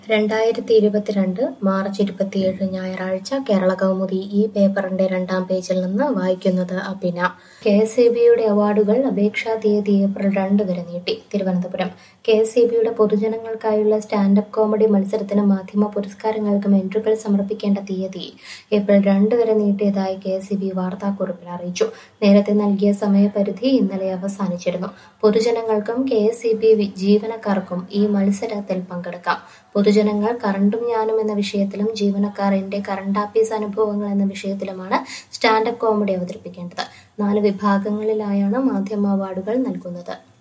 രണ്ടായിരത്തി ഇരുപത്തിരണ്ട് മാർച്ച് ഇരുപത്തിയേഴ് ഞായറാഴ്ച കേരള കൗമുദി ഈ പേപ്പറിന്റെ രണ്ടാം പേജിൽ നിന്ന് വായിക്കുന്നത് അഭിന കെ എസ് ഇ ബിയുടെ അവാർഡുകൾ അപേക്ഷാ തീയതി ഏപ്രിൽ രണ്ട് വരെ നീട്ടി തിരുവനന്തപുരം കെ എസ് ഇ ബിയുടെ പൊതുജനങ്ങൾക്കായുള്ള സ്റ്റാൻഡപ്പ് കോമഡി മത്സരത്തിന് മാധ്യമ പുരസ്കാരങ്ങൾക്കും എൻട്രികൾ സമർപ്പിക്കേണ്ട തീയതി ഏപ്രിൽ രണ്ട് വരെ നീട്ടിയതായി കെ എസ് ഇ ബി വാർത്താക്കുറിപ്പിൽ അറിയിച്ചു നേരത്തെ നൽകിയ സമയപരിധി ഇന്നലെ അവസാനിച്ചിരുന്നു പൊതുജനങ്ങൾക്കും കെ എസ് ഇ ബി ജീവനക്കാർക്കും ഈ മത്സരത്തിൽ പങ്കെടുക്കാം പൊതുജനങ്ങൾ കറണ്ടും ഞാനും എന്ന വിഷയത്തിലും ജീവനക്കാർ എന്റെ കറണ്ട് ആപ്പീസ് അനുഭവങ്ങൾ എന്ന വിഷയത്തിലുമാണ് സ്റ്റാൻഡപ്പ് കോമഡി അവതരിപ്പിക്കേണ്ടത് നാല് വിഭാഗങ്ങളിലായാണ് മാധ്യമ അവാർഡുകൾ നൽകുന്നത്